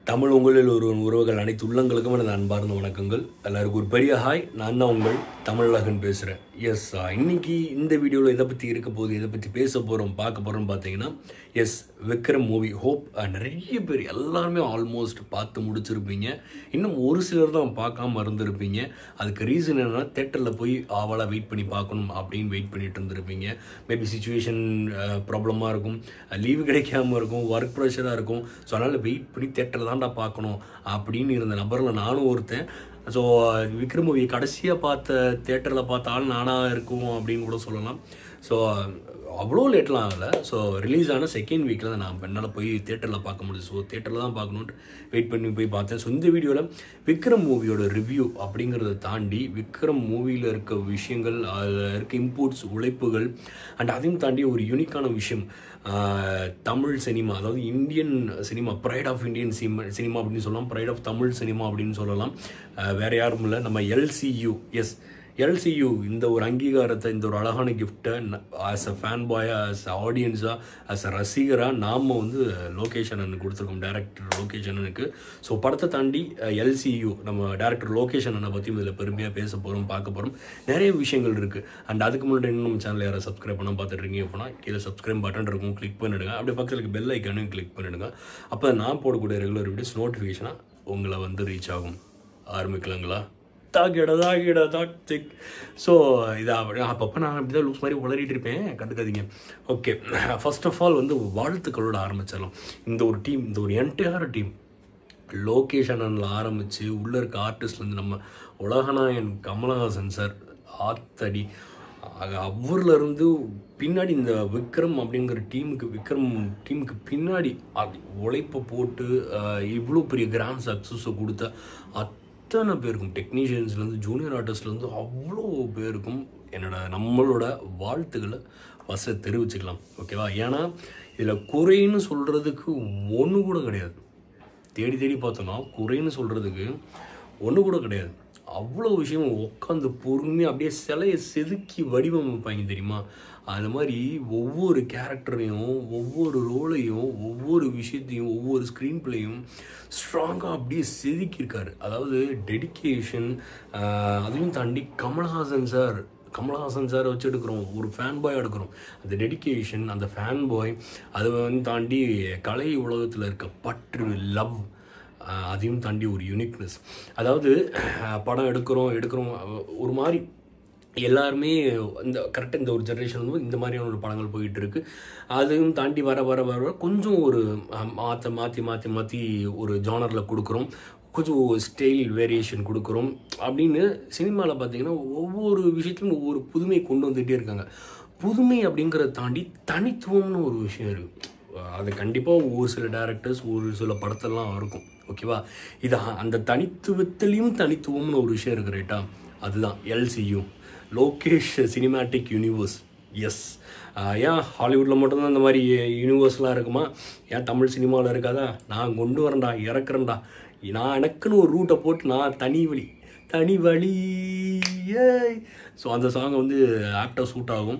தமிழ் உங்களில் ஒரு உறவுகள் அனைத்து உள்ளங்களுக்கும் எனது அன்பார்ந்த வணக்கங்கள் எல்லாருக்கும் ஒரு பெரிய ஹாய் நான் தான் உங்கள் தமிழகன் பேசுகிறேன் எஸ் இன்னைக்கு இந்த வீடியோவில் எதை பற்றி இருக்க போகுது எதை பற்றி பேச போகிறோம் பார்க்க போகிறோம்னு பார்த்தீங்கன்னா எஸ் விக்ரம் மூவி ஹோப் நிறைய பேர் எல்லாருமே ஆல்மோஸ்ட் பார்த்து முடிச்சிருப்பீங்க இன்னும் ஒரு சிலர் தான் பார்க்காம இருந்திருப்பீங்க அதுக்கு ரீசன் என்னன்னா தேட்டரில் போய் ஆவலாக வெயிட் பண்ணி பார்க்கணும் அப்படின்னு வெயிட் பண்ணிட்டு இருந்திருப்பீங்க மேபி சுச்சுவேஷன் ப்ராப்ளமாக இருக்கும் லீவு கிடைக்காம இருக்கும் ஒர்க் ப்ரெஷராக இருக்கும் ஸோ அதனால் வெயிட் பண்ணி தேட்டரில் தான்டா பார்க்கணும் அப்படின்னு இருந்த நபரில் நானும் ஒருத்தன் ஸோ விக்ரம் மூவி கடைசியாக பார்த்த தேட்டரில் பார்த்தாலும் நானாக இருக்கும் அப்படின்னு கூட சொல்லலாம் ஸோ அவ்வளோ லேட்லாம் ஆகலை ஸோ ரிலீஸ் ஆன செகண்ட் வீக்கில் தான் நான் என்னால் போய் தேட்டரில் பார்க்க முடியுது ஸோ தேட்டரில் தான் பார்க்கணுன்ட்டு வெயிட் பண்ணி போய் பார்த்தேன் ஸோ இந்த வீடியோவில் விக்ரம் மூவியோட ரிவ்யூ அப்படிங்கிறத தாண்டி விக்ரம் மூவியில் இருக்க விஷயங்கள் அதில் இருக்க இன்புட்ஸ் உழைப்புகள் அண்ட் அதையும் தாண்டி ஒரு யூனிக்கான விஷயம் ஆஹ், தமிழ் சினிமா அதாவது Indian cinema pride of Indian cinema cinema அப்படின்னு சொல்லலாம் ப்ரைட் ஆஃப் தமிழ் சினிமா அப்படின்னு சொல்லலாம் ஆஹ், வேற யாரும் இல்லை நம்ம எல்சியூ எஸ் எல்சியூ இந்த ஒரு அங்கீகாரத்தை இந்த ஒரு அழகான கிஃப்ட்டை ஆஸ் அ ஃபேன் பாயா ஆஸ் அ ஆடியன்ஸாக ஆஸ் அ ரசிகராக நாம் வந்து லோகேஷ் அண்ணனுக்கு கொடுத்துருக்கோம் டேரக்டர் லோகேஷ் அண்ணனுக்கு ஸோ படத்தை தாண்டி எல்சியூ நம்ம டேரக்டர் லோகேஷ் அண்ணனை பற்றியும் இதில் பெருமையாக பேச போகிறோம் பார்க்க போகிறோம் நிறைய விஷயங்கள் இருக்குது அண்ட் அதுக்கு முன்னாடி இன்னும் நம்ம சேனல் யாராவது சப்ஸ்கிரைப் பண்ணால் பார்த்துட்டு இருக்கீங்க அப்படின்னா கீழே சப்ஸ்கிரைப் பட்டன் இருக்கும் கிளிக் பண்ணிடுங்க அப்படியே பக்கத்தில் இருக்க பெல் ஐக்கானையும் கிளிக் பண்ணிடுங்க அப்போ நான் போடக்கூடிய ரெகுலர் வீடியோஸ் நோட்டிஃபிகேஷனாக உங்களை வந்து ரீச் ஆகும் ஆரம்பிக்கலாங்களா தாக்கிட தாக்கிட தாக்டிக் ஸோ இது அப்படி அப்பப்போ நான் அப்படி தான் லூஸ் மாதிரி உளறிட்டு இருப்பேன் கண்டுக்காதீங்க ஓகே ஃபர்ஸ்ட் ஆஃப் ஆல் வந்து வாழ்த்துக்களோட ஆரம்பிச்சிடலாம் இந்த ஒரு டீம் இந்த ஒரு என்டையர் டீம் லோகேஷ் அண்ணனில் ஆரம்பித்து உள்ளே இருக்க ஆர்டிஸ்ட்லேருந்து நம்ம உலகநாயன் கமலஹாசன் சார் ஆத்தடி அவர்ல இருந்து பின்னாடி இந்த விக்ரம் அப்படிங்கிற டீமுக்கு விக்ரம் டீமுக்கு பின்னாடி அப்படி உழைப்பை போட்டு இவ்வளோ பெரிய கிராண்ட் சக்ஸஸை கொடுத்த அத்தனை பேருக்கும் டெக்னீஷியன்ஸ்லேருந்து ஜூனியர் ஆர்டிஸ்ட்லேருந்து அவ்வளோ பேருக்கும் என்னோட நம்மளோட வாழ்த்துக்களை ஃபஸ்ட்டு தெரிவிச்சுக்கலாம் ஓகேவா ஏன்னா இதில் குறைன்னு சொல்கிறதுக்கு ஒன்று கூட கிடையாது தேடி தேடி பார்த்தோன்னா குறைன்னு சொல்கிறதுக்கு ஒன்று கூட கிடையாது அவ்வளோ விஷயம் உட்காந்து பொறுமையாக அப்படியே சிலையை செதுக்கி வடிவமைப்பாங்க தெரியுமா அது மாதிரி ஒவ்வொரு கேரக்டரையும் ஒவ்வொரு ரோலையும் ஒவ்வொரு விஷயத்தையும் ஒவ்வொரு ஸ்க்ரீன் பிளேயும் ஸ்ட்ராங்காக அப்படியே செதுக்கியிருக்காரு அதாவது டெடிக்கேஷன் அதையும் தாண்டி கமல்ஹாசன் சார் கமல்ஹாசன் சார் வச்சு எடுக்கிறோம் ஒரு ஃபேன் பாய் எடுக்கிறோம் அந்த டெடிக்கேஷன் அந்த ஃபேன் பாய் அதை வந்து தாண்டி கலை உலகத்தில் இருக்க பற்று லவ் அதையும் தாண்டி ஒரு யூனிக்னஸ் அதாவது அஹ், படம் எடுக்கிறோம் எடுக்கிறோம் அஹ், ஒரு மாதிரி எல்லாருமே இந்த கரெக்டாக இந்த ஒரு ஜென்ரேஷன் வந்து இந்த மாதிரியான ஒரு படங்கள் போயிட்டு இருக்கு அதையும் தாண்டி வர வர வர வர கொஞ்சம் ஒரு மாற்ற மாற்றி மாற்றி மாற்றி ஒரு ஜானரில் கொடுக்குறோம் கொஞ்சம் ஸ்டைல் வேரியேஷன் கொடுக்குறோம் அப்படின்னு சினிமாவில் பார்த்தீங்கன்னா ஒவ்வொரு விஷயத்திலும் ஒவ்வொரு புதுமை கொண்டு வந்துகிட்டே இருக்காங்க புதுமை அப்படிங்கிறத தாண்டி தனித்துவம்னு ஒரு விஷயம் இருக்குது அது கண்டிப்பாக ஒரு சில டேரக்டர்ஸ் ஒரு சில படத்தெல்லாம் இருக்கும் ஓகேவா இது அ- அந்த தனித்துவத்திலையும் தனித்துவம்னு ஒரு விஷயம் இருக்கு ரைட்டா அதுதான் LCU Lokesh cinematic universe yes ஏன் ஹாலிவுட்டில் மட்டும்தான் இந்த மாதிரி யூனிவர்ஸ்லாம் இருக்குமா ஏன் தமிழ் சினிமாவில் இருக்காதா நான் கொண்டு வரேன்டா இறக்குறேன்டா நான் எனக்குன்னு ஒரு ரூட்டை போட்டு நான் தனி வழி தனி வழி ஏய் ஸோ அந்த சாங் வந்து ஆப்டாக சூட் ஆகும்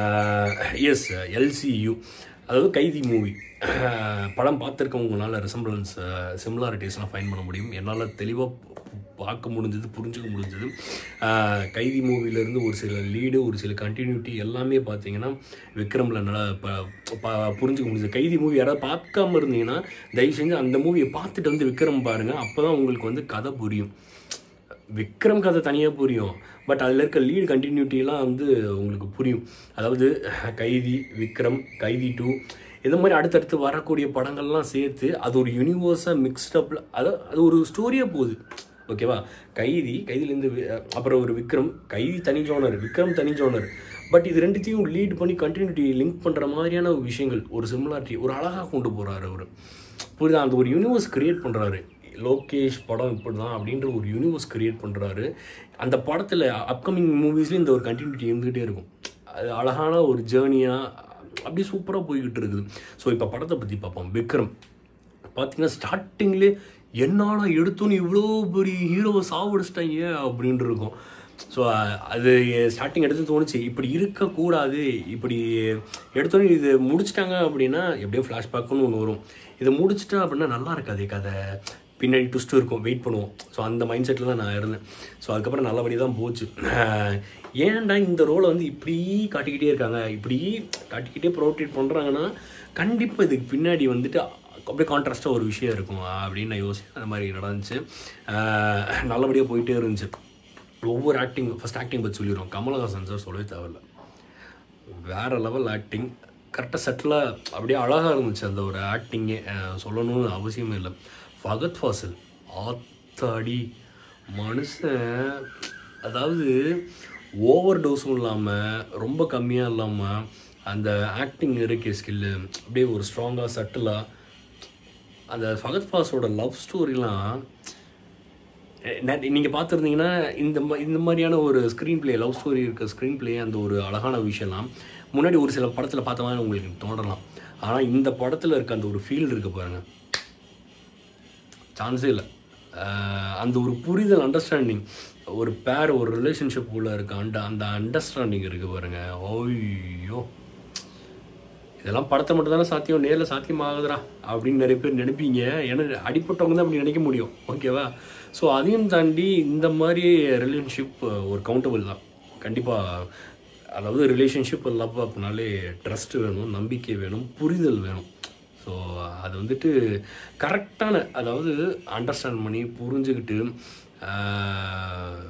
எஸ் எல்சியூ அதாவது கைதி மூவி படம் பார்த்துருக்கவங்களால ரெசம்பிளன்ஸ் சிமிலாரிட்டிஸ்லாம் ஃபைன் பண்ண முடியும் என்னால் தெளிவாக பார்க்க முடிஞ்சது புரிஞ்சுக்க முடிஞ்சது அஹ், கைதி மூவிலேருந்து ஒரு சில லீடு ஒரு சில கண்டினியூட்டி எல்லாமே பார்த்தீங்கன்னா விக்ரமில் நல்லா ப- ப- புரிஞ்சுக்க முடிஞ்சது கைதி மூவி யாராவது பார்க்காம இருந்தீங்கன்னா தயவு செஞ்சு அந்த மூவியை பார்த்துட்டு வந்து விக்ரம் பாருங்கள் அப்போ தான் உங்களுக்கு வந்து கதை புரியும் விக்ரம் கதை தனியாக புரியும் பட் அதில் இருக்க லீடு கண்டினியூட்டிலாம் வந்து உங்களுக்கு புரியும் அதாவது கைதி விக்ரம் கைதி டூ இந்த மாதிரி அடுத்தடுத்து வரக்கூடிய படங்கள்லாம் சேர்த்து அது ஒரு யூனிவர்ஸாக மிக்ஸ்டப்பில் அது அது ஒரு ஸ்டோரியாக போகுது ஓகேவா கைதி கைதிலேருந்து வி- அப்புறம் ஒரு விக்ரம் கைதி தனி ஜோனர் விக்ரம் தனி ஜோனர் பட் இது ரெண்டுத்தையும் லீட் பண்ணி கண்டினியூட்டி லிங்க் பண்ணுற மாதிரியான விஷயங்கள் ஒரு சிமிலாரிட்டி ஒரு அழகாக கொண்டு போகிறாரு அவர் புரியுதா அந்த ஒரு யூனிவர்ஸ் கிரியேட் பண்ணுறாரு லோகேஷ் படம் இப்படி தான் அப்படின்ற ஒரு யூனிவர்ஸ் கிரியேட் பண்ணுறாரு அந்த படத்தில் அப்கமிங் மூவிஸ்லேயும் இந்த ஒரு கண்டினியூட்டி இருந்துகிட்டே இருக்கும் அது அழகான ஒரு ஜேர்னியாக அப்படி சூப்பராக போய்கிட்டு இருக்குது ஸோ இப்போ படத்தை பற்றி பார்ப்போம் விக்ரம் பார்த்தீங்கன்னா ஸ்டார்டிங்லேயே என்னால் எடுத்தோன்னு இவ்வளோ பெரிய ஹீரோவை சாவடிச்சிட்டாங்க அப்படின்ட்டு இருக்கும் ஸோ அது ஸ்டார்டிங் எடுத்து தோணுச்சு இப்படி இருக்கக்கூடாது இப்படி எடுத்தோன்னே இது முடிச்சிட்டாங்க அப்படின்னா எப்படியும் ஃப்ளாஷ்பேக்குன்னு ஒன்று வரும் இதை முடிச்சிட்டா அப்படின்னா நல்லா இருக்காது கதை பின்னாடி ட்விஸ்ட் இருக்கும் வெயிட் பண்ணுவோம் ஸோ அந்த மைண்ட் செட்டில் தான் நான் இருந்தேன் ஸோ அதுக்கப்புறம் நல்லபடியாக தான் போச்சு அஹ் ஏன்டா இந்த ரோலை வந்து இப்படி காட்டிக்கிட்டே இருக்காங்க இப்படி காட்டிக்கிட்டே ப்ரோட்டேட் பண்ணுறாங்கன்னா கண்டிப்பாக இதுக்கு பின்னாடி வந்துட்டு அப்படியே கான்ட்ராஸ்ட்டாக ஒரு விஷயம் இருக்கும் அப்படின்னு நான் யோசிச்சேன் அந்த மாதிரி நடந்துச்சு அஹ் நல்லபடியாக போயிட்டே இருந்துச்சு ஒவ்வொரு ஆக்டிங் ஃபஸ்ட் ஆக்டிங் பற்றி சொல்லிடுவோம் கமலஹாசன் சார் சொல்லவே தேவையில்ல வேற லெவல் ஆக்டிங் கரெக்டாக செட்டிலாக அப்படியே அழகாக இருந்துச்சு அந்த ஒரு ஆக்டிங்கே சொல்லணும்னு அவசியமே இல்லை ஃபகத் ஃபாசில் ஆத்தாடி மனுஷன் அதாவது ஓவர் டோஸும் இல்லாமல் ரொம்ப கம்மியாக இல்லாமல் அந்த ஆக்டிங் இருக்க ஸ்கில்லு அப்படியே ஒரு ஸ்ட்ராங்காக சட்டிலாக அந்த ஃபகத் ஃபாஸோட லவ் ஸ்டோரிலாம் நீங்கள் பார்த்துருந்தீங்கன்னா இந்த மா- இந்த மாதிரியான ஒரு ஸ்க்ரீன் ப்ளே லவ் ஸ்டோரி இருக்க ஸ்க்ரீன் ப்ளே அந்த ஒரு அழகான விஷயம்லாம் முன்னாடி ஒரு சில படத்தில் பார்த்த மாதிரி உங்களுக்கு தோன்றலாம் ஆனால் இந்த படத்தில் இருக்க அந்த ஒரு ஃபீல் இருக்கு பாருங்க சான்ஸே இல்லை அஹ் அந்த ஒரு புரிதல் அண்டர்ஸ்டாண்டிங் ஒரு பேர் ஒரு ரிலேஷன்ஷிப் உள்ள இருக்க அந்த அந்த அண்டர்ஸ்டாண்டிங் இருக்கு பாருங்க ஓய்யோ இதெல்லாம் படத்தை மட்டும் தானே சாத்தியம் நேரில் சாத்தியமாகுதுடா அப்படின்னு நிறைய பேர் நினைப்பீங்க ஏன்னா அடிப்பட்டவங்க தான் அப்படி நினைக்க முடியும் ஓகேவா ஸோ அதையும் தாண்டி இந்த மாதிரி ரிலேஷன்ஷிப் ஒரு கவுண்டபிள் தான் கண்டிப்பாக அதாவது ரிலேஷன்ஷிப் லவ் அப்படின்னாலே ட்ரஸ்ட் வேணும் நம்பிக்கை வேணும் புரிதல் வேணும் ஸோ அது வந்துட்டு கரெக்டான அதாவது அண்டர்ஸ்டாண்ட் பண்ணி புரிஞ்சுக்கிட்டு ஆஹ்,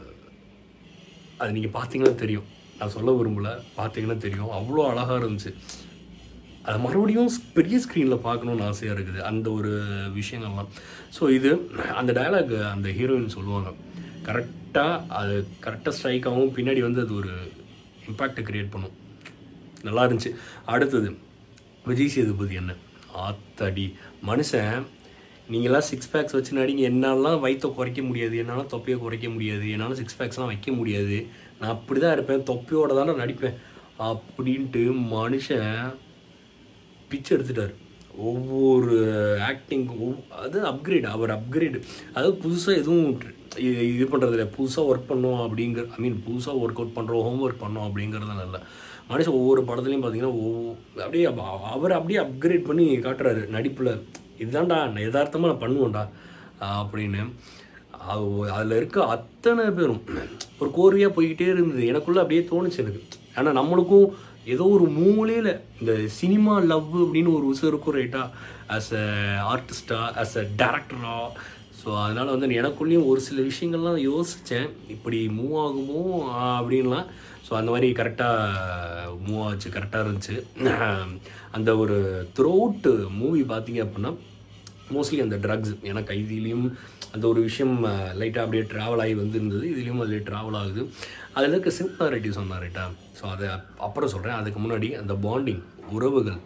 அது நீங்கள் பார்த்தீங்கன்னா தெரியும் நான் சொல்ல விரும்பல பார்த்தீங்கன்னா தெரியும் அவ்வளோ அழகாக இருந்துச்சு அதை மறுபடியும் பெரிய ஸ்க்ரீனில் பார்க்கணுன்னு ஆசையாக இருக்குது அந்த ஒரு விஷயங்கள்லாம் ஸோ இது அந்த டயலாக் அந்த ஹீரோயின் சொல்லுவாங்க கரெக்டாக அது கரெக்டாக ஸ்ட்ரைக் ஆகும் பின்னாடி வந்து அது ஒரு இம்பேக்டை க்ரியேட் பண்ணும் நல்லா இருந்துச்சு அடுத்தது விஜய் சேதுபதி என்ன ஆத்தடி மனுஷன் நீங்களாம் சிக்ஸ் பேக்ஸ் வச்சு நடிங்க என்னாலாம் வயிற்றை குறைக்க முடியாது என்னால் தொப்பையை குறைக்க முடியாது என்னால் சிக்ஸ் பேக்ஸ்லாம் வைக்க முடியாது நான் அப்படி தான் இருப்பேன் தொப்பையோட தானே நடிப்பேன் அப்படின்ட்டு மனுஷன் பிச்சை எடுத்துட்டார் ஒவ்வொரு ஆக்டிங் அது அப்கிரேட் அவர் அப்கிரேடு அதாவது புதுசாக எதுவும் இது இது பண்ணுறது இல்லை புதுசாக ஒர்க் பண்ணோம் அப்படிங்கிற ஐ மீன் புதுசாக ஒர்க் அவுட் பண்ணுறோம் ஹோம் ஒர்க் பண்ணோம் அப்படிங்கிறது இல்லை மனுஷன் ஒவ்வொரு படத்துலையும் பார்த்தீங்கன்னா ஒவ்வொரு அப்படியே அவ- அவர் அப்படியே அப்கிரேட் பண்ணி காட்டுறாரு நடிப்பில் இதுதான்டா நான் யதார்த்தமாக நான் பண்ணுவேன்டா ஆஹ் அப்படின்னு அதில் இருக்க அத்தனை பேரும் ஒரு கோர்வையாக போய்கிட்டே இருந்தது எனக்குள்ளே அப்படியே தோணுச்சு எனக்கு ஏன்னா நம்மளுக்கும் ஏதோ ஒரு மூலையில் இந்த சினிமா லவ் அப்படின்னு ஒரு விஷயம் இருக்கும் ரைட்டா ஆஸ் அ ஆர்டிஸ்டா ஆஸ் அ டேரக்டரா ஸோ அதனால் வந்து எனக்குள்ளேயும் ஒரு சில விஷயங்கள்லாம் யோசித்தேன் இப்படி மூவ் ஆகுமோ ஆஹ் அப்படின்லாம் ஸோ அந்த மாதிரி கரெக்டாக மூவ் ஆச்சு கரெக்டாக இருந்துச்சு அந்த ஒரு த்ரூ அவுட் மூவி பார்த்தீங்க அப்படின்னா மோஸ்ட்லி அந்த ட்ரக்ஸ் ஏன்னா கைதிலையும் அந்த ஒரு விஷயம் லைட்டாக அப்படியே ட்ராவல் ஆகி வந்திருந்தது இதுலேயும் அதில் ட்ராவல் ஆகுது அதில் இருக்க சிமிலாரிட்டி சொன்னார் ரைட்டா ஸோ அதை அப்- அப்புறம் சொல்கிறேன் அதுக்கு முன்னாடி அந்த பாண்டிங் உறவுகள்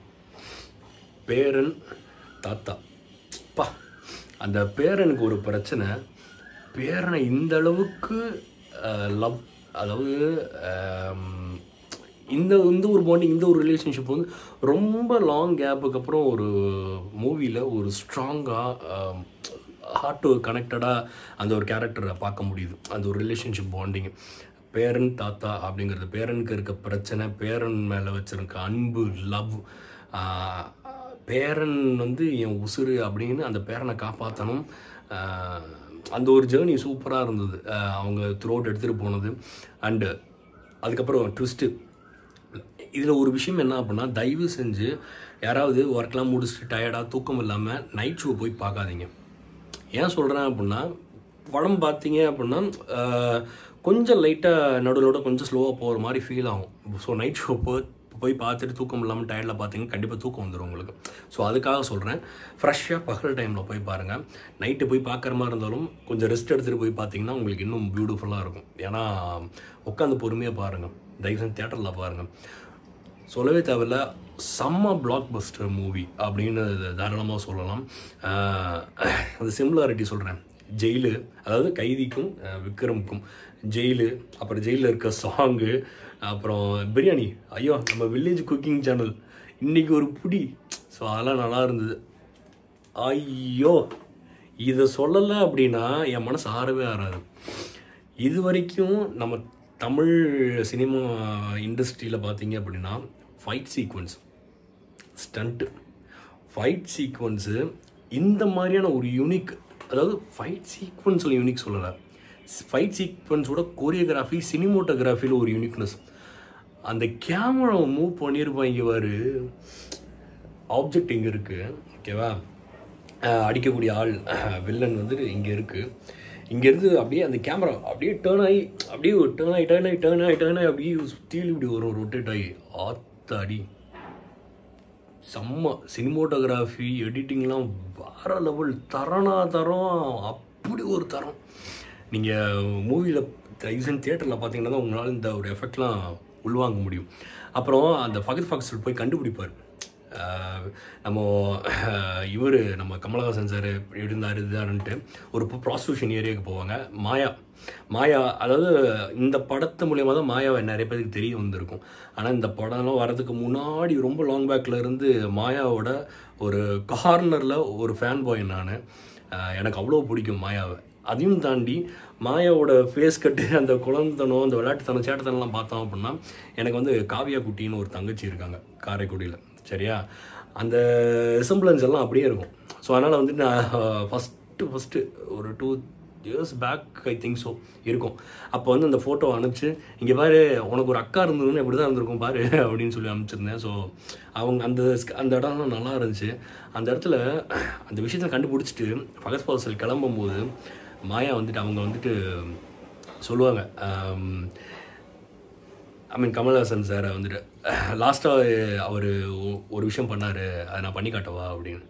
பேரன் தாத்தா பா அந்த பேரனுக்கு ஒரு பிரச்சனை பேரனை இந்த அளவுக்கு லவ் அதாவது ஆம், இந்த இந்த ஒரு பாண்டிங் இந்த ஒரு ரிலேஷன்ஷிப் வந்து ரொம்ப லாங் கேப்புக்கு அப்புறம் ஒரு மூவியில் ஒரு ஸ்ட்ராங்காக ஹார்ட் கனெக்டடாக அந்த ஒரு கேரக்டரை பார்க்க முடியுது அந்த ஒரு ரிலேஷன்ஷிப் பாண்டிங் பேரன் தாத்தா அப்படிங்கிறது பேரனுக்கு இருக்க பிரச்சனை பேரன் மேலே வச்சிருக்க அன்பு லவ் பேரன் வந்து என் உசுறு அப்படின்னு அந்த பேரனை காப்பாற்றணும் அந்த ஒரு ஜேர்னி சூப்பராக இருந்தது ஆஹ் அவங்க த்ரூ அவுட் எடுத்துகிட்டு போனது அண்டு அதுக்கப்புறம் ட்விஸ்ட்டு இதில் ஒரு விஷயம் என்ன அப்படின்னா தயவு செஞ்சு யாராவது ஒர்க்லாம் முடிச்சுட்டு டயர்டாக தூக்கம் இல்லாமல் நைட் ஷோ போய் பார்க்காதீங்க ஏன் சொல்கிறேன் அப்படின்னா படம் பார்த்தீங்க அப்படின்னா ஆஹ், கொஞ்சம் லைட்டாக நடுவில் கொஞ்சம் ஸ்லோவாக போகிற மாதிரி ஃபீல் ஆகும் ஸோ நைட் ஷோ போ போய் பார்த்துட்டு தூக்கம் இல்லாமல் டயர்டில் பார்த்தீங்கன்னா கண்டிப்பாக தூக்கம் வந்துடும் உங்களுக்கு ஸோ அதுக்காக சொல்கிறேன் ஃப்ரெஷ்ஷாக பகல் டைமில் போய் பாருங்கள் நைட்டு போய் பார்க்குற மாதிரி இருந்தாலும் கொஞ்சம் ரெஸ்ட் எடுத்துகிட்டு போய் பார்த்தீங்கன்னா உங்களுக்கு இன்னும் பியூட்டிஃபுல்லாக இருக்கும் ஏன்னா உட்காந்து பொறுமையாக பாருங்கள் தயவு செஞ்சு தேட்டரில் பாருங்கள் சொல்லவே தேவையில்ல செம்ம பிளாக் பஸ்டர் மூவி அப்படின்னு தாராளமாக சொல்லலாம் ஆஹ் அந்த சிமிலாரிட்டி சொல்கிறேன் ஜெயிலு அதாவது கைதிக்கும் அஹ் விக்ரமுக்கும் ஜெயிலு அப்புறம் ஜெயிலில் இருக்க சாங்கு அப்புறம் பிரியாணி ஐயோ நம்ம வில்லேஜ் குக்கிங் சேனல் இன்னைக்கு ஒரு புடி ஸோ அதெல்லாம் நல்லா இருந்தது ஐயோ இதை சொல்லலை அப்படின்னா என் மனசு ஆறவே ஆறாது இது வரைக்கும் நம்ம தமிழ் சினிமா இண்டஸ்ட்ரியில் பார்த்தீங்க அப்படின்னா fight sequence stunt fight sequence இந்த மாதிரியான ஒரு யூனிக் அதாவது ஃபைட் சீக்வன்ஸில் யூனிக் சொல்லலை ஃபைட் சீக்வன்ஸோட கோரியோகிராஃபி சினிமோட்டோகிராஃபியில் ஒரு யூனிக்னஸ் அந்த கேமராவை மூவ் பண்ணியிருப்பாங்க பாரு ஆப்ஜெக்ட் இங்கே இருக்குது ஓகேவா அஹ் அடிக்கக்கூடிய ஆள் வில்லன் வந்துட்டு இங்கே இருக்குது இங்கேருந்து அப்படியே அந்த கேமரா அப்படியே டேர்ன் ஆகி அப்படியே டேர்ன் ஆகி டேர்ன் ஆகி டேர்ன் ஆகி டேர்ன் ஆகி அப்படியே சுற்றிலும் இப்படி வரும் ரொட்டேட் ஆகி ஆத்தாடி செம்ம சினிமோட்டோகிராஃபி எடிட்டிங்லாம் வேற லெவல் தரனா தரம் அப்படி ஒரு தரம் நீங்கள் மூவியில் ரீசன்ட் தியேட்டரில் பார்த்தீங்கன்னா தான் உங்களால் இந்த ஒரு எஃபெக்ட்லாம் உள்வாங்க முடியும் அப்புறம் அந்த ஃபகத் ஃபாக்ஸ் போய் கண்டுபிடிப்பார் ஆஹ் நம்ம இவர் நம்ம கமலஹாசன் சார் இருந்தார் இதுதான்ட்டு ஒரு ப்ராஸ்டியூஷன் ஏரியாவுக்கு போவாங்க மாயா மாயா அதாவது இந்த படத்து மூலியமாக தான் மாயாவை நிறைய பேருக்கு தெரிய வந்திருக்கும் ஆனால் இந்த படம்லாம் வரதுக்கு முன்னாடி ரொம்ப லாங் பேக்கில் இருந்து மாயாவோட ஒரு கார்னரில் ஒரு ஃபேன் பாய் நான் எனக்கு அவ்வளோ பிடிக்கும் மாயாவை அதையும் தாண்டி மாயாவோட ஃபேஸ் கட்டு அந்த குழந்தனம் அந்த விளையாட்டுத்தனம் சேட்டத்தனம்லாம் பார்த்தோம் அப்படின்னா எனக்கு வந்து காவியா குட்டின்னு ஒரு தங்கச்சி இருக்காங்க காரைக்குடியில் சரியா அந்த ரிசம்பிளன்ஸ் எல்லாம் அப்படியே இருக்கும் ஸோ அதனால் வந்து நான் ஃபஸ்ட்டு ஃபஸ்ட்டு ஒரு two years back I think so இருக்கும் அப்போ வந்து அந்த ஃபோட்டோ அனுப்பிச்சு இங்கே பாரு உனக்கு ஒரு அக்கா இருந்ததுன்னு இப்படி தான் இருந்திருக்கும் பாரு அப்படின்னு சொல்லி அனுப்பிச்சிருந்தேன் ஸோ அவங்க அந்த ஸ்க- அந்த இடம்லாம் நல்லா இருந்துச்சு அந்த இடத்துல அந்த விஷயத்தை கண்டுபிடிச்சிட்டு ஃபகத் ஃபால்ஸில் கிளம்பும்போது மாயா வந்துட்டு அவங்க வந்துட்டு சொல்லுவாங்க ஐ மீன் கமல்ஹாசன் சார் வந்துட்டு லாஸ்ட்டாக அவர் ஒரு விஷயம் பண்ணார் அதை நான் பண்ணி காட்டவா அப்படின்னு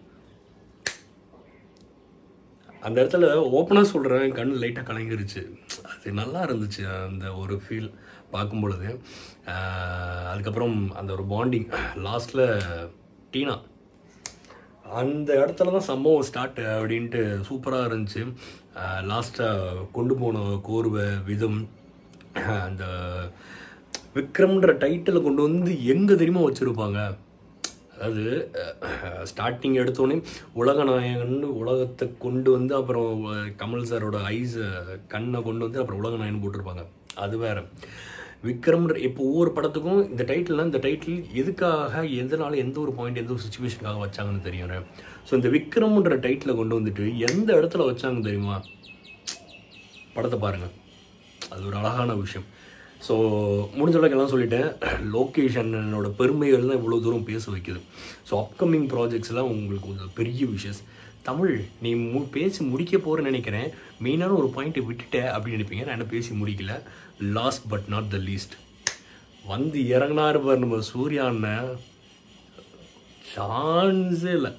அந்த இடத்துல ஓப்பனாக சொல்கிறேன் கண் லைட்டாக கலங்கிருச்சு அது நல்லா இருந்துச்சு அந்த ஒரு ஃபீல் பார்க்கும் பொழுது ஆஹ் அதுக்கப்புறம் அந்த ஒரு பாண்டிங் லாஸ்ட்டில் டீனா அந்த இடத்துல தான் சம்பவம் ஸ்டார்ட் அப்படின்ட்டு சூப்பராக இருந்துச்சு லாஸ்ட்டாக கொண்டு போன கோர்வை விதம் அந்த விக்ரம்ன்ற டைட்டிலை கொண்டு வந்து எங்கே தெரியுமா வச்சுருப்பாங்க அதாவது ஸ்டார்டிங் எடுத்தோடனே உலக நாயகன் உலகத்தை கொண்டு வந்து அப்புறம் அஹ், கமல் சாரோட ஐஸ் கண்ணை கொண்டு வந்து அப்புறம் உலக நாயகன் போட்டிருப்பாங்க அது வேற விக்ரம்ன்ற இப்போ ஒவ்வொரு படத்துக்கும் இந்த டைட்டில்னா இந்த டைட்டில் எதுக்காக எதனால எந்த ஒரு பாயிண்ட் எந்த ஒரு சுச்சுவேஷனுக்காக வச்சாங்கன்னு தெரியும் ஸோ இந்த விக்ரம்ன்ற டைட்டிலை கொண்டு வந்துட்டு எந்த இடத்துல வச்சாங்க தெரியுமா படத்தை பாருங்க அது ஒரு அழகான விஷயம் ஸோ முடிஞ்ச அளவுக்கு எல்லாம் சொல்லிட்டேன் லொக்கேஷனோட பெருமைகள் தான் இவ்வளோ தூரம் பேச வைக்குது ஸோ அப்கமிங் ப்ராஜெக்ட்ஸ்லாம் உங்களுக்கு ஒரு பெரிய விஷஸ் தமிழ் நீ மு பேசி முடிக்க போகிறேன்னு நினைக்கிறேன் மெயினான ஒரு பாயிண்ட்டை விட்டுட்டேன் அப்படின்னு நினைப்பீங்க நான் என்ன பேசி முடிக்கல last but not the least வந்து இறங்கினாரு பாரு நம்ம சூர்யா அண்ணன் சான்ஸே இல்லை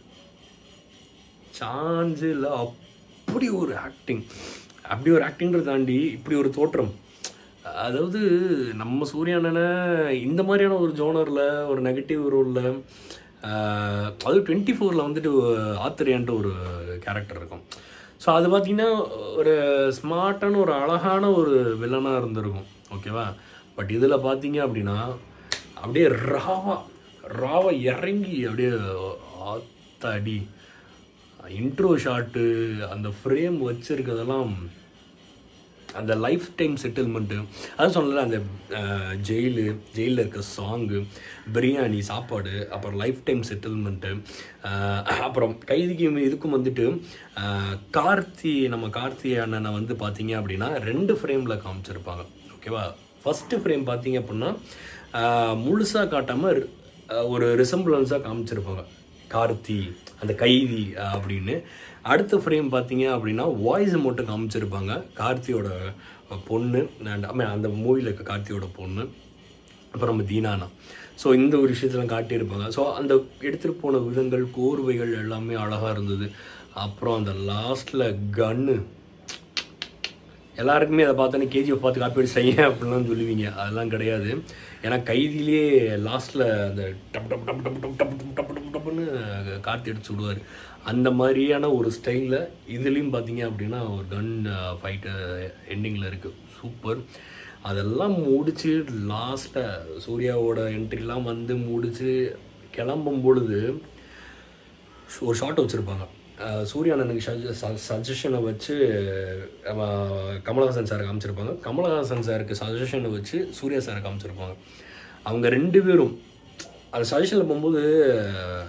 சான்ஸே இல்லை அப்படி ஒரு ஆக்டிங் அப்படி ஒரு ஆக்டிங்கிறத தாண்டி இப்படி ஒரு தோற்றம் அதாவது நம்ம சூர்யா அண்ணனை இந்த மாதிரியான ஒரு ஜோனரில் ஒரு நெகட்டிவ் ரோலில் அது டுவெண்ட்டி ஃபோரில் வந்துட்டு ஆத்திரியான்ட்டு ஒரு கேரக்டர் இருக்கும் ஸோ அது பார்த்தீங்கன்னா ஒரு ஸ்மார்ட்டான ஒரு அழகான ஒரு வில்லனாக இருந்திருக்கும் ஓகேவா பட் இதில் பார்த்தீங்க அப்படின்னா அப்படியே ராவா ராவா இறங்கி அப்படியே ஆத்தாடி இன்ட்ரோ ஷாட்டு அந்த ஃப்ரேம் வச்சிருக்கிறதெல்லாம் அந்த லைஃப் டைம் செட்டில்மெண்ட்டு அது சொன்னல அந்த ஜெயிலு ஜெயிலில் இருக்க சாங்கு பிரியாணி சாப்பாடு அப்புறம் லைஃப் டைம் செட்டில்மெண்ட்டு அப்புறம் கைதிக்கு இதுக்கும் வந்துட்டு அஹ், கார்த்தி நம்ம கார்த்தி அண்ணனை வந்து பார்த்தீங்க அப்படின்னா ரெண்டு ஃப்ரேமில் காமிச்சிருப்பாங்க ஓகேவா ஃபஸ்ட்டு ஃப்ரேம் பார்த்தீங்க அப்படின்னா முழுசாக காட்டாமல் ஒரு ரிசம்பிளன்ஸாக காமிச்சிருப்பாங்க கார்த்தி அந்த கைதி அஹ், அப்படின்னு அடுத்த ஃப்ரேம் பார்த்தீங்க அப்படின்னா வாய்ஸ் மட்டும் காமிச்சிருப்பாங்க கார்த்தியோட பொண்ணு and I mean, அந்த மூவியில் இருக்க கார்த்தியோட பொண்ணு அப்புறம் நம்ம தீனானா ஸோ இந்த ஒரு விஷயத்தெல்லாம் காட்டியிருப்பாங்க ஸோ அந்த எடுத்துகிட்டு போன விதங்கள் கோர்வைகள் எல்லாமே அழகாக இருந்தது அப்புறம் அந்த லாஸ்ட்டில் கன்னு எல்லாருக்குமே அதை பார்த்தோன்னே கேஜிஎஃப் பார்த்து காப்பி அடிச்சு செய்ய அப்படிலாம் சொல்லுவீங்க அதெல்லாம் கிடையாது ஏன்னா கைதிலே லாஸ்ட்டில் அந்த டப் டப் டப் டப் டப் டப் டப் டப் டப் டப்னு கார்த்தி அடிச்சு விடுவார் அந்த மாதிரியான ஒரு ஸ்டைலில் இதுலேயும் பார்த்தீங்க அப்படின்னா ஒரு கன் ஃபைட்டு எண்டிங்கில் இருக்குது சூப்பர் அதெல்லாம் முடிச்சு லாஸ்ட்டில் சூர்யாவோட என்ட்ரிலாம் வந்து முடிச்சு கிளம்பும் பொழுது ஒரு ஷார்ட் வச்சுருப்பாங்க சூர்யா அண்ணனுக்கு சஜஷனை வச்சு நம்ம கமலஹாசன் சாரை காமிச்சிருப்பாங்க கமலஹாசன் சாருக்கு சஜஷனை வச்சு சூர்யா சாரை காமிச்சிருப்பாங்க அவங்க ரெண்டு பேரும் அந்த சஜஷனில் போகும்போது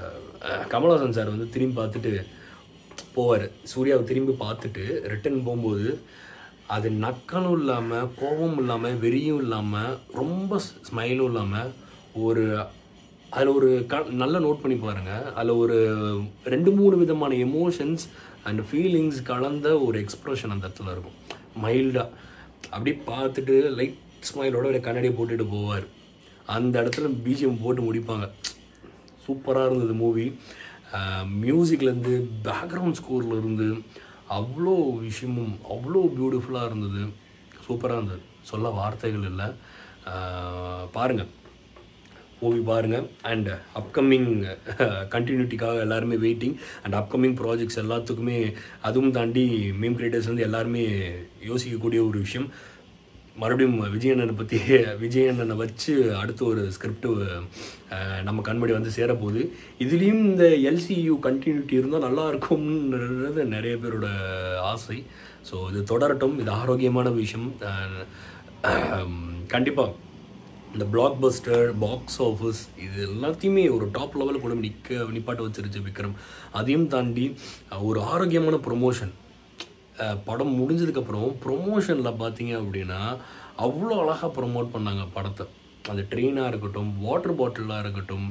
அஹ், கமலஹாசன் சார் வந்து திரும்பி பார்த்துட்டு போவார் சூர்யாவை திரும்பி பார்த்துட்டு ரிட்டர்ன் போகும்போது அது நக்கனும் இல்லாமல் கோபமும் இல்லாமல் வெறியும் இல்லாமல் ரொம்ப ஸ்மைலும் இல்லாமல் ஒரு அதில் ஒரு க நல்ல நோட் பண்ணி பாருங்கள் அதில் ஒரு ரெண்டு மூணு விதமான எமோஷன்ஸ் அண்ட் ஃபீலிங்ஸ் கலந்த ஒரு எக்ஸ்ப்ரெஷன் அந்த இடத்துல இருக்கும் மைல்டாக அப்படியே பார்த்துட்டு லைட் ஸ்மைலோட ஒரு கண்ணாடியை போட்டுட்டு போவார் அந்த இடத்துல பிஜிஎம் போட்டு முடிப்பாங்க சூப்பராக இருந்தது மூவி மியூசிக்லேருந்து பேக்ரவுண்ட் ஸ்கோரில் இருந்து அவ்வளோ விஷயமும் அவ்வளோ பியூட்டிஃபுல்லாக இருந்தது சூப்பராக இருந்தது சொல்ல வார்த்தைகள் இல்லை பாருங்கள் மூவி பாருங்கள் அண்ட் அப்கமிங் கண்டினியூட்டிக்காக எல்லாருமே வெயிட்டிங் அண்ட் அப்கமிங் ப்ராஜெக்ட்ஸ் எல்லாத்துக்குமே அதுவும் தாண்டி மீம் கிரியேட்டர்ஸ் வந்து எல்லாருமே யோசிக்கக்கூடிய ஒரு விஷயம் மறுபடியும் விஜயண்ணனை பற்றி விஜயண்ணனை வச்சு அடுத்த ஒரு ஸ்கிரிப்ட் நம்ம கண்மணி வந்து சேரப்போகுது இதுலேயும் இந்த எல்சியு கண்டினியூட்டி இருந்தால் நல்லா இருக்கும்ன்றது நிறைய பேரோட ஆசை ஸோ இது தொடரட்டும் இது ஆரோக்கியமான விஷயம் கண்டிப்பாக இந்த பிளாக் பஸ்டர் பாக்ஸ் ஆஃபீஸ் இது எல்லாத்தையுமே ஒரு டாப் லெவலில் கொண்டு போய் நிற்க நிப்பாட்ட வச்சிருச்சு விக்ரம் அதையும் தாண்டி அஹ், ஒரு ஆரோக்கியமான ப்ரொமோஷன் படம் முடிஞ்சதுக்கப்புறம் ப்ரொமோஷனில் பார்த்தீங்க அப்படின்னா அவ்வளோ அழகாக ப்ரொமோட் பண்ணாங்க படத்தை அந்த ட்ரெயினாக இருக்கட்டும் வாட்டர் பாட்டிலாக இருக்கட்டும்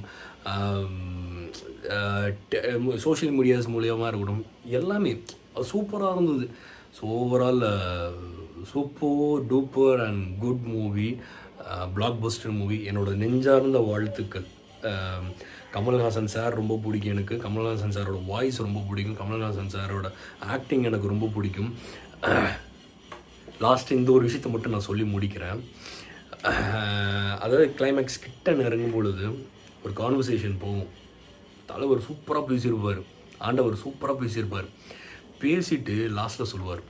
சோஷியல் மீடியாஸ் மூலியமாக இருக்கட்டும் எல்லாமே சூப்பராக இருந்தது so overall super duper and good movie blockbuster movie என்னோட நெஞ்சார்ந்த வாழ்த்துக்கள் அஹ், கமல்ஹாசன் சார் ரொம்ப பிடிக்கும் எனக்கு கமல்ஹாசன் சாரோட வாய்ஸ் ரொம்ப பிடிக்கும் கமல்ஹாசன் சாரோட ஆக்டிங் எனக்கு ரொம்ப பிடிக்கும் லாஸ்ட் இந்த ஒரு விஷயத்தை மட்டும் நான் சொல்லி முடிக்கிறேன் அஹ், அதாவது கிளைமேக்ஸ் கிட்ட நெருங்கும் பொழுது ஒரு கான்வர்சேஷன் போகும் தலைவர் சூப்பராக பேசியிருப்பார் ஆண்டவர் சூப்பராக பேசியிருப்பார் பேசிட்டு லாஸ்ட்டில் சொல்லுவார்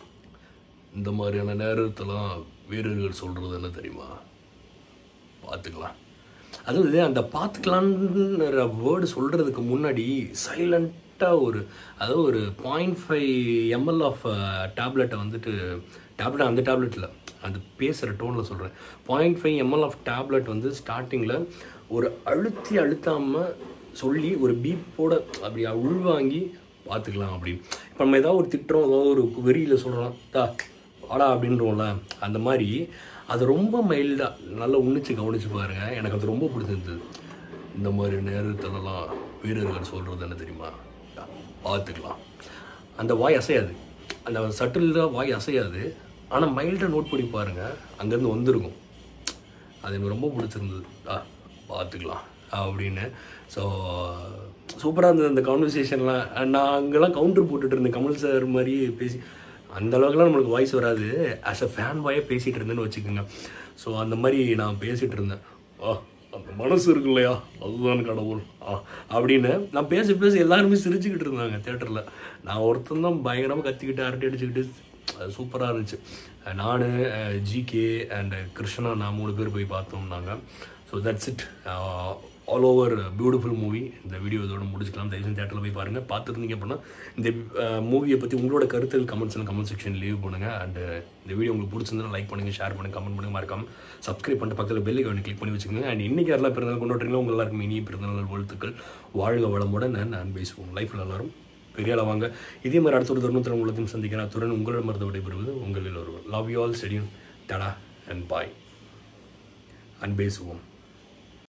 இந்த மாதிரியான நேரத்தெல்லாம் வீரர்கள் சொல்கிறது என்ன தெரியுமா பார்த்துக்கலாம் அதாவது அந்த பார்த்துக்கலான்ற வேர்டு சொல்கிறதுக்கு முன்னாடி சைலண்ட்டாக ஒரு அதாவது ஒரு பாயிண்ட் ஃபைவ் எம்எல் ஆஃப் டேப்லெட்டை வந்துட்டு டேப்லெட் அந்த டேப்லெட்டில் அந்த பேசுகிற டோனில் சொல்கிறேன் point five ml of tablet வந்து ஸ்டார்டிங்கில் ஒரு அழுத்தி அழுத்தாமல் சொல்லி ஒரு பீப்போட அப்படி உள்வாங்கி பார்த்துக்கலாம் அப்படின்னு இப்போ நம்ம ஏதாவது ஒரு திட்டுறோம் ஏதாவது ஒரு வெறியில் சொல்கிறோம் தா வாடா அப்படின்றோம்ல அந்த மாதிரி அது ரொம்ப மைல்டாக நல்லா உன்னிச்சு கவனிச்சு பாருங்க எனக்கு அது ரொம்ப பிடிச்சிருந்தது இந்த மாதிரி நேரத்துலலாம் வீரர்கள் சொல்கிறது என்ன தெரியுமா பார்த்துக்கலாம் அந்த வாய் அசையாது அந்த சட்டிலாக வாய் அசையாது ஆனால் மைல்டாக நோட் பண்ணி பாருங்கள் அங்கேருந்து வந்திருக்கும் அது எனக்கு ரொம்ப பிடிச்சிருந்தது ஆ பார்த்துக்கலாம் அப்படின்னு ஸோ சூப்பராக இருந்தது அந்த கான்வர்சேஷன்லாம் நான் அங்கெல்லாம் கவுண்டர் போட்டுட்டு இருந்தேன் கமல் சார் மாதிரி பேசி அந்த அளவுக்குலாம் நம்மளுக்கு வாய்ஸ் வராது ஆஸ் அ ஃபேன் பாயே பேசிகிட்டு இருந்தேன்னு வச்சுக்கோங்க ஸோ அந்த மாதிரி நான் பேசிகிட்டு இருந்தேன் ஆ அந்த மனசு இருக்கு இல்லையா அதுதான் கடவுள் ஆ அப்படின்னு நான் பேசி பேசி எல்லாருமே சிரிச்சுக்கிட்டு இருந்தாங்க தேட்டரில் நான் ஒருத்தன் தான் பயங்கரமாக கத்திக்கிட்டு அரட்டை அடிச்சுக்கிட்டு சூப்பராக இருந்துச்சு நான் ஜிகே அண்ட் கிருஷ்ணா நான் மூணு பேர் போய் பார்த்தோம் நாங்கள் so that's it all over beautiful movie இந்த வீடியோ இதோட முடிச்சுக்கலாம் தயவுசெய்து தேட்டரில் போய் பாருங்கள் பார்த்துருந்தீங்க அப்படின்னா இந்த மூவியை பற்றி உங்களோட கருத்துகள் கமெண்ட்ஸ் கமெண்ட் செக்ஷன் லீவ் பண்ணுங்கள் அண்ட் இந்த வீடியோ உங்களுக்கு பிடிச்சிருந்தா லைக் பண்ணுங்கள் ஷேர் பண்ணுங்கள் கமெண்ட் பண்ணுங்கள் மறக்காம சப்ஸ்கிரைப் பண்ணிட்டு பக்கத்தில் பெல்லை கவனி கிளிக் பண்ணி வச்சுக்கோங்க அண்ட் இன்றைக்கி யாரெல்லாம் பிறந்தநாள் கொண்டாடுறீங்களோ உங்கள் எல்லாருக்கும் இனிய பிறந்தநாள் வாழ்த்துக்கள் வாழ்க வளமுடன் நான் நான் பேசுவோம் லைஃப்பில் எல்லாரும் பெரிய ஆளா வாங்க இதே மாதிரி அடுத்த ஒரு தருணத்தில் உங்களத்தையும் சந்திக்கிறேன் அத்துடன் உங்களிடமிருந்து விடைபெறுவது உங்களில் ஒருவர் லவ் யூ ஆல் ஸ்டெடியும் டடா அண்ட் பாய் அன்பேசுவோம்